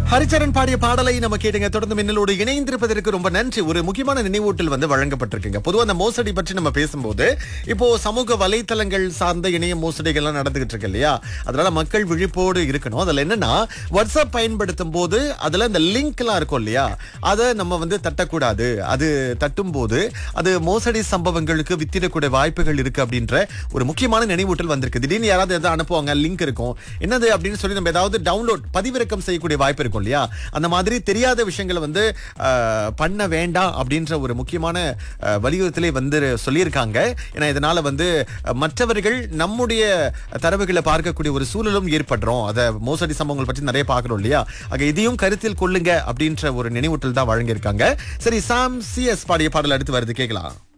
ஹரிச்சரன் பாடிய பாடலை நம்ம கேட்டுங்க தொடர்ந்து மின்னலோடு இணைந்திருப்பதற்கு ரொம்ப நன்றி ஒரு முக்கியமான நினைவூட்டல் வந்து வழங்கப்பட்டிருக்குங்க பொதுவா அந்த மோசடி பற்றி நம்ம பேசும்போது இப்போ சமூக வலைத்தளங்கள் சார்ந்த இணைய மோசடிகள்லாம் நடந்துகிட்டு இருக்கு இல்லையா அதனால மக்கள் விழிப்போடு இருக்கணும் அதுல என்னன்னா வாட்ஸ்அப் பயன்படுத்தும் போது அதுல இந்த லிங்க் எல்லாம் இருக்கும் இல்லையா அதை நம்ம வந்து தட்டக்கூடாது அது தட்டும் போது அது மோசடி சம்பவங்களுக்கு வித்திடக்கூடிய வாய்ப்புகள் இருக்கு அப்படின்ற ஒரு முக்கியமான நினைவூட்டல் வந்திருக்கு திடீர்னு யாராவது எதாவது அனுப்புவாங்க லிங்க் இருக்கும் என்னது அப்படின்னு சொல்லி நம்ம ஏதாவது டவுன்லோட் பதிவிறக்கம் செய்யக்கூடிய வாய்ப்பு இருக்கும் இல்லையா அந்த மாதிரி தெரியாத விஷயங்களை வந்து அஹ், பண்ண வேண்டாம் அப்படின்ற ஒரு முக்கியமான அஹ், வலியுறுத்தலை வந்து சொல்லியிருக்காங்க ஏன்னா இதனால வந்து அஹ், மற்றவர்கள் நம்முடைய தரவுகளை பார்க்கக்கூடிய ஒரு சூழலும் ஏற்படுறோம் அதை மோசடி சம்பவங்கள் பற்றி நிறைய பார்க்கணும் இல்லையா ஆக இதையும் கருத்தில் கொள்ளுங்க அப்படின்ற ஒரு நினைவூட்டல் தான் வழங்கியிருக்காங்க சரி சாம் சிஎஸ் பாடிய பாடல் அடுத்து வருது கேட்கலாம்